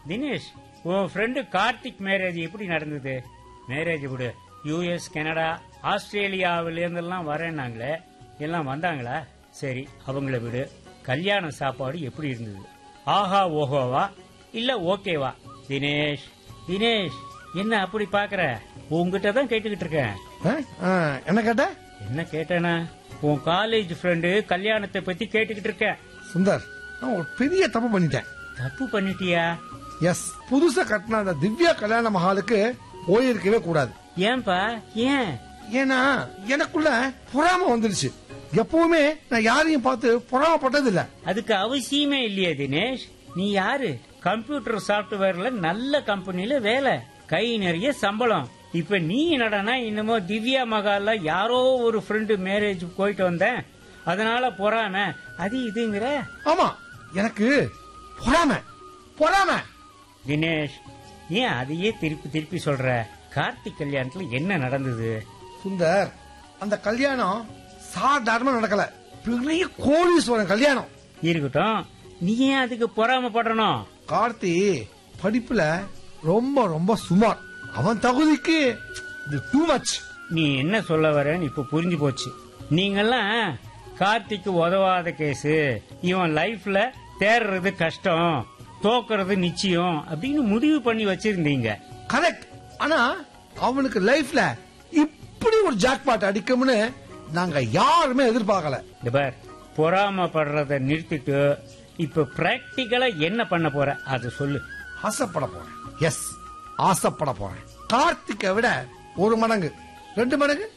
தினேஷ் உன் friend Karthik marriage எப்படி நடந்தது மேரேஜ் விடு யூஎஸ் கனடா ஆஸ்திரேலியாவில இருந்தெல்லாம் வரேன்னாங்களே எல்லாம் வந்தாங்களா சரி அவங்கள விடு கல்யாண சாப்பாடு எப்படி இருந்தது ஆஹா ஓஹோவா இல்ல ஓகேவா தினேஷ் தினேஷ் என்ன அப்படி பாக்குற உங்ககிட்ட தான் கேட்டுக்கிட்டு இருக்கேன் ஆ? ஆ, என்ன கேட்ட என்ன கேட்டேனா உன் காலேஜ் ஃப்ரெண்டு கல்யாணத்தை பத்தி கேட்டுக்கிட்டு இருக்கேன் சுந்தர் நான் ஒரு பெரிய தப்பு பண்ணிட்டேன் தப்பு பண்ணிட்டியா எஸ் புதுசா கட்டின அந்த திவ்யா கல்யாண மஹாலுக்கு போயிருக்கவே கூடாது ஏன்பா ஏன் ஏன்னா எனக்குள்ள பொறாம வந்துருச்சு எப்பவுமே நான் யாரையும் பார்த்து பொறாமப்பட்டது இல்ல அதுக்கு அவசியமே இல்லையே தினேஷ் நீ யாரு கம்ப்யூட்டர் சாப்ட்வேர்ல நல்ல கம்பெனில வேலை கை நிறைய சம்பளம் இப்ப நீ என்னடனா இன்னமோ திவ்யா மகால்ல யாரோ ஒரு ஃப்ரெண்டு மேரேஜ் போயிட்டு வந்தேன் அதனால பொறாம அது இதுங்கிற ஆமா எனக்கு பொறாம பொறாம தினேஷ் ஏன் அதையே திருப்பி திருப்பி சொல்ற கார்த்திக் கல்யாணத்துல என்ன நடந்தது சுந்தர் அந்த கல்யாணம் சாதாரணமா நடக்கல பெரிய கோடீஸ்வரன் கல்யாணம் இருக்கட்டும் நீ ஏன் அதுக்கு பொறாமப்படணும் கார்த்தி படிப்புல ரொம்ப ரொம்ப சுமார் அவன் தகுதிக்கு இது டூ மச் நீ என்ன சொல்ல வரேன்னு இப்ப புரிஞ்சு போச்சு நீங்கெல்லாம் கார்த்திக்கு உதவாத கேஸ் இவன் லைஃப்ல தேர்றது கஷ்டம் தோக்குறது நிச்சயம் அப்படின்னு முடிவு பண்ணி வச்சிருந்தீங்க கரெக்ட் ஆனா அவனுக்கு லைஃப்ல இப்படி ஒரு ஜாக்பாட் அடிக்கும்னு நாங்க யாருமே எதிர்பார்க்கல இந்த பார் பொறாமப்படுறத நிறுத்திட்டு இப்ப பிராக்டிக்கலா என்ன பண்ண போற அதை சொல்லு ஆசைப்பட போறேன் எஸ் ஆசைப்பட போறேன் கார்த்திகை விட ஒரு மடங்கு ரெண்டு மடங்கு